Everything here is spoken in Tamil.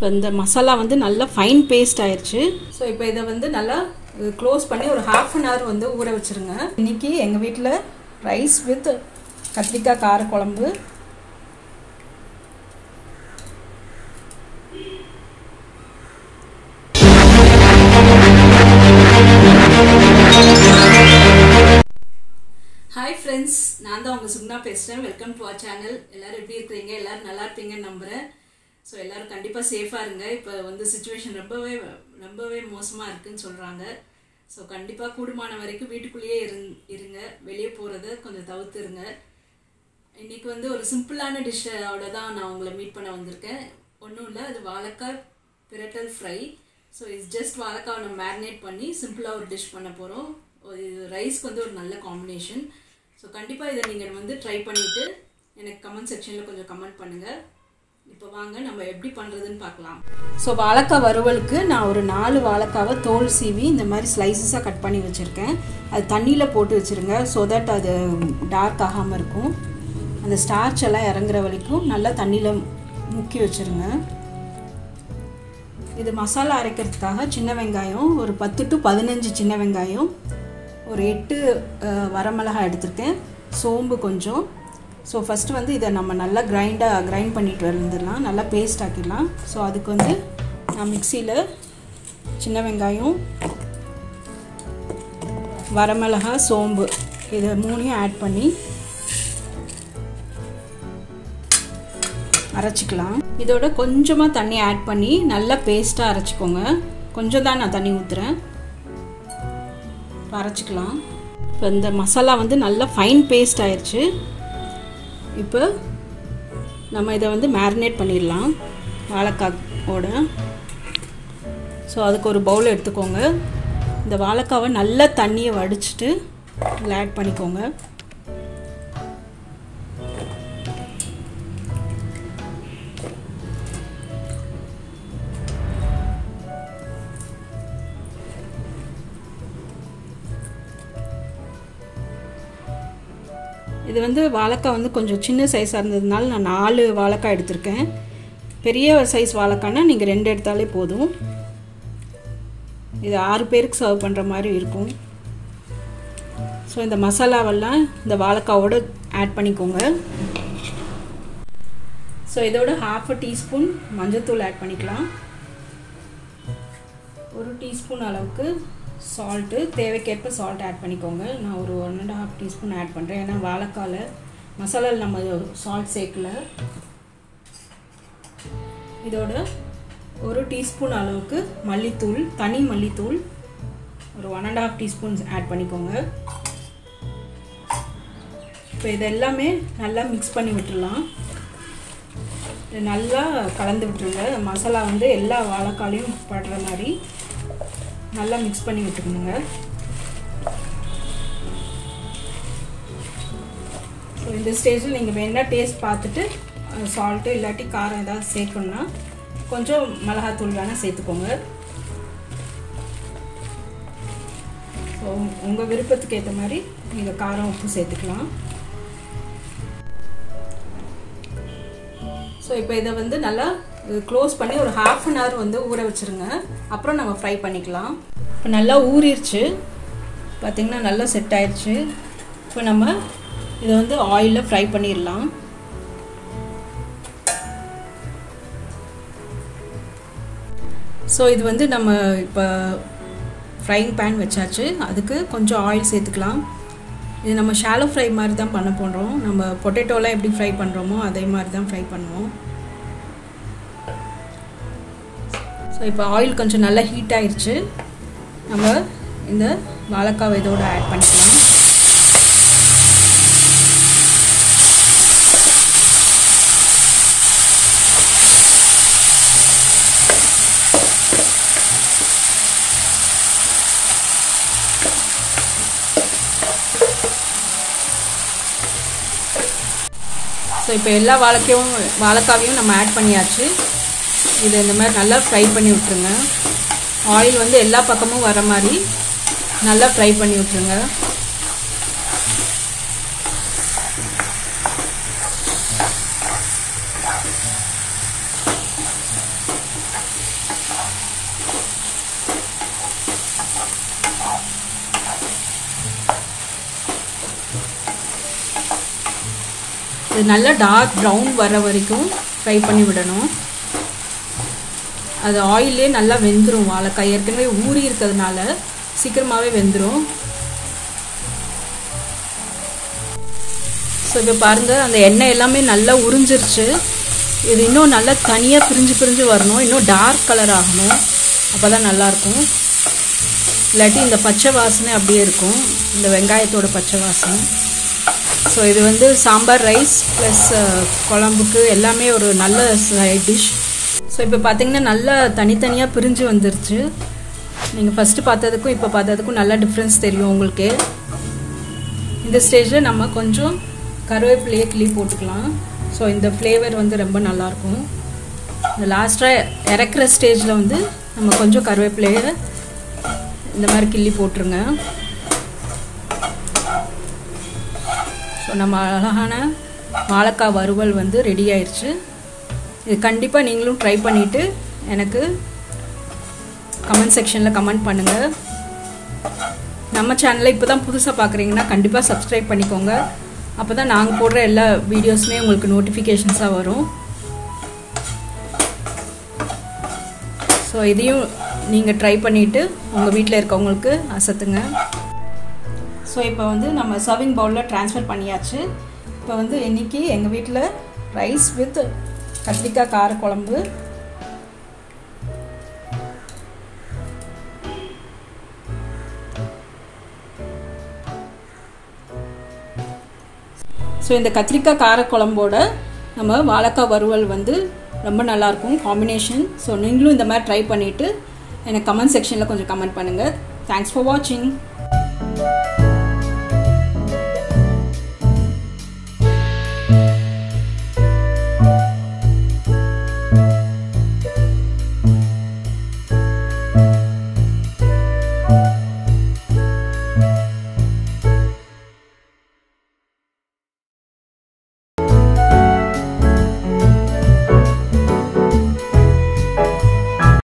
இப்போ இந்த மசாலா வந்து நல்லா ஃபைன் பேஸ்ட் ஆயிடுச்சு ஸோ இப்போ இதை வந்து நல்லா க்ளோஸ் பண்ணி ஒரு ஹாஃப் அன் ஹவர் வந்து ஊற வச்சுருங்க இன்றைக்கி எங்கள் வீட்டில் ரைஸ் வித் கத்திரிக்காய் காரக்குழம்பு ஹாய் ஃப்ரெண்ட்ஸ் நான் தான் உங்கள் சுக்னா பேசுகிறேன் வெல்கம் டு அவர் சேனல் எல்லோரும் எப்படி இருக்கிறீங்க எல்லோரும் நல்லா இருப்பீங்கன்னு நம்புகிறேன் ஸோ எல்லோரும் கண்டிப்பாக சேஃபாக இருங்க இப்போ வந்து சுச்சுவேஷன் ரொம்பவே ரொம்பவே மோசமாக இருக்குன்னு சொல்கிறாங்க ஸோ கண்டிப்பாக கூடுமான வரைக்கும் வீட்டுக்குள்ளேயே இருங் இருங்க வெளியே போகிறத கொஞ்சம் தவிர்த்துருங்க இன்றைக்கி வந்து ஒரு சிம்பிளான டிஷ்ஷோட தான் நான் உங்களை மீட் பண்ண வந்திருக்கேன் ஒன்றும் இல்லை அது வாழைக்காய் பிரட்டல் ஃப்ரை ஸோ இட்ஸ் ஜஸ்ட் வாழைக்காவை நம்ம மேரினேட் பண்ணி சிம்பிளாக ஒரு டிஷ் பண்ண போகிறோம் இது ரைஸ்க்கு வந்து ஒரு நல்ல காம்பினேஷன் ஸோ கண்டிப்பாக இதை நீங்கள் வந்து ட்ரை பண்ணிவிட்டு எனக்கு கமெண்ட் செக்ஷனில் கொஞ்சம் கமெண்ட் பண்ணுங்கள் இப்போ வாங்க நம்ம எப்படி பண்ணுறதுன்னு பார்க்கலாம் ஸோ வாழைக்காய் வறுவலுக்கு நான் ஒரு நாலு வாழைக்காவை தோல் சீவி இந்த மாதிரி ஸ்லைசஸாக கட் பண்ணி வச்சுருக்கேன் அது தண்ணியில் போட்டு வச்சுருங்க ஸோ தட் அது டார்க் ஆகாமல் இருக்கும் அந்த ஸ்டார்ச் எல்லாம் இறங்குற வரைக்கும் நல்லா தண்ணியில் முக்கி வச்சுருங்க இது மசாலா அரைக்கிறதுக்காக சின்ன வெங்காயம் ஒரு பத்து டு பதினஞ்சு சின்ன வெங்காயம் ஒரு எட்டு வரமிளகாய் எடுத்திருக்கேன் சோம்பு கொஞ்சம் ஸோ ஃபஸ்ட்டு வந்து இதை நம்ம நல்லா கிரைண்டாக கிரைண்ட் பண்ணிட்டு வந்துடலாம் நல்லா பேஸ்ட் ஆக்கிடலாம் ஸோ அதுக்கு வந்து நான் மிக்சியில் சின்ன வெங்காயம் வரமிளகாய் சோம்பு இதை மூணையும் ஆட் பண்ணி அரைச்சிக்கலாம் இதோட கொஞ்சமாக தண்ணி ஆட் பண்ணி நல்லா பேஸ்ட்டாக அரைச்சிக்கோங்க கொஞ்சம் தான் நான் தண்ணி ஊற்றுறேன் அரைச்சிக்கலாம் இப்போ இந்த மசாலா வந்து நல்லா ஃபைன் பேஸ்ட் ஆயிடுச்சு இப்போ நம்ம இதை வந்து மேரினேட் பண்ணிடலாம் வாழைக்காவோட ஸோ அதுக்கு ஒரு பவுல் எடுத்துக்கோங்க இந்த வாழைக்காவை நல்லா தண்ணியை வடிச்சிட்டு இதில் ஆட் பண்ணிக்கோங்க இது வந்து வாழைக்காய் வந்து கொஞ்சம் சின்ன சைஸாக இருந்ததுனால நான் நாலு வாழைக்காய் எடுத்திருக்கேன் பெரிய சைஸ் வாழைக்காய்னா நீங்கள் ரெண்டு எடுத்தாலே போதும் இது ஆறு பேருக்கு சர்வ் பண்ணுற மாதிரி இருக்கும் ஸோ இந்த மசாலாவெல்லாம் இந்த வாழைக்காவோட ஆட் பண்ணிக்கோங்க ஸோ இதோட ஹாஃப் அ டீஸ்பூன் மஞ்சத்தூள் ஆட் பண்ணிக்கலாம் ஒரு டீஸ்பூன் அளவுக்கு சால்ட்டு தேவைக்கேற்ப சால்ட் ஆட் பண்ணிக்கோங்க நான் ஒரு one and half teaspoon add பண்ணுறேன் ஏன்னா வாழைக்கால மசாலாவில் நம்ம சால்ட் சேர்க்கல இதோட ஒரு டீஸ்பூன் அளவுக்கு மல்லித்தூள் தனி மல்லித்தூள் ஒரு one and half teaspoon add பண்ணிக்கோங்க இப்போ இது எல்லாமே நல்லா மிக்ஸ் பண்ணி விட்டுடலாம் இது நல்லா கலந்து விட்டுருங்க மசாலா வந்து எல்லா வாழைக்காலையும் படுற மாதிரி நல்லா மிக்ஸ் பண்ணி விட்டுக்கணுங்க ஸோ இந்த ஸ்டேஜில் நீங்கள் வேணால் டேஸ்ட் பார்த்துட்டு சால்ட்டு இல்லாட்டி காரம் ஏதாவது சேர்க்கணுன்னா கொஞ்சம் மிளகாத்தூள் வேணால் சேர்த்துக்கோங்க ஸோ உங்கள் விருப்பத்துக்கு ஏற்ற மாதிரி நீங்கள் காரம் உப்பு சேர்த்துக்கலாம் ஸோ இப்போ இதை வந்து நல்லா க்ளோஸ் பண்ணி ஒரு ஹாஃப் அன் ஹவர் வந்து ஊற வச்சுருங்க அப்புறம் நம்ம ஃப்ரை பண்ணிக்கலாம் இப்போ நல்லா ஊறிடுச்சு பார்த்திங்கன்னா நல்லா செட் ஆயிடுச்சு இப்போ நம்ம இதை வந்து ஆயிலில் ஃப்ரை பண்ணிடலாம் ஸோ இது வந்து நம்ம இப்போ ஃப்ரைங் பேன் வச்சாச்சு அதுக்கு கொஞ்சம் ஆயில் சேர்த்துக்கலாம் இது நம்ம ஷாலோ ஃப்ரை மாதிரி தான் பண்ண போடுறோம் நம்ம பொட்டேட்டோலாம் எப்படி ஃப்ரை பண்ணுறோமோ அதே மாதிரி தான் ஃப்ரை பண்ணுவோம் ஸோ இப்போ ஆயில் கொஞ்சம் நல்லா ஹீட் ஆயிடுச்சு நம்ம இந்த வாழைக்காவை இதோட ஆட் பண்ணிக்கலாம் ஸோ இப்போ எல்லா வாழைக்கையும் வாழைக்காவையும் நம்ம ஆட் பண்ணியாச்சு இது இந்த மாதிரி நல்லா ஃப்ரை பண்ணி விட்ருங்க ஆயில் வந்து எல்லா பக்கமும் வர மாதிரி நல்லா ஃப்ரை பண்ணி விட்ருங்க இது நல்லா டார்க் ப்ரௌன் வர வரைக்கும் ஃப்ரை பண்ணி விடணும் அது ஆயிலே நல்லா வெந்துடும் வாழைக்காய் ஏற்கனவே ஊறி இருக்கிறதுனால சீக்கிரமாகவே வெந்துடும் ஸோ இப்போ பாருங்கள் அந்த எண்ணெய் எல்லாமே நல்லா உறிஞ்சிருச்சு இது இன்னும் நல்லா தனியாக பிரிஞ்சு பிரிஞ்சு வரணும் இன்னும் டார்க் கலர் ஆகணும் அப்போ தான் நல்லாயிருக்கும் இல்லாட்டி இந்த பச்சை வாசனை அப்படியே இருக்கும் இந்த வெங்காயத்தோட பச்சை வாசனை ஸோ இது வந்து சாம்பார் ரைஸ் ப்ளஸ் குழம்புக்கு எல்லாமே ஒரு நல்ல சைட் டிஷ் ஸோ இப்போ பார்த்தீங்கன்னா நல்லா தனித்தனியாக பிரிஞ்சு வந்துருச்சு நீங்கள் ஃபஸ்ட்டு பார்த்ததுக்கும் இப்போ பார்த்ததுக்கும் நல்லா டிஃப்ரென்ஸ் தெரியும் உங்களுக்கு இந்த ஸ்டேஜில் நம்ம கொஞ்சம் கருவேப்பிலையே கிளி போட்டுக்கலாம் ஸோ இந்த ஃப்ளேவர் வந்து ரொம்ப நல்லாயிருக்கும் இந்த லாஸ்ட்டாக இறக்குற ஸ்டேஜில் வந்து நம்ம கொஞ்சம் கருவேப்பிலையை இந்த மாதிரி கிள்ளி போட்டுருங்க ஸோ நம்ம அழகான வாழைக்காய் வறுவல் வந்து ரெடி ஆயிடுச்சு இது கண்டிப்பாக நீங்களும் ட்ரை பண்ணிவிட்டு எனக்கு கமெண்ட் செக்ஷனில் கமெண்ட் பண்ணுங்கள் நம்ம சேனலை இப்போ தான் புதுசாக பார்க்குறீங்கன்னா கண்டிப்பாக சப்ஸ்கிரைப் பண்ணிக்கோங்க அப்போ தான் நாங்கள் போடுற எல்லா வீடியோஸுமே உங்களுக்கு நோட்டிஃபிகேஷன்ஸாக வரும் ஸோ இதையும் நீங்கள் ட்ரை பண்ணிவிட்டு உங்கள் வீட்டில் இருக்கவங்களுக்கு அசத்துங்க ஸோ இப்போ வந்து நம்ம சர்விங் பவுலில் ட்ரான்ஸ்ஃபர் பண்ணியாச்சு இப்போ வந்து இன்றைக்கி எங்கள் வீட்டில் ரைஸ் வித் கத்திரிக்காய் காரக்குழம்பு ஸோ இந்த கத்திரிக்காய் காரக்குழம்போட நம்ம வாழைக்காய் வறுவல் வந்து ரொம்ப நல்லாயிருக்கும் காம்பினேஷன் ஸோ நீங்களும் இந்த மாதிரி ட்ரை பண்ணிவிட்டு எனக்கு கமெண்ட் செக்ஷனில் கொஞ்சம் கமெண்ட் பண்ணுங்கள் தேங்க்ஸ் ஃபார் வாட்சிங்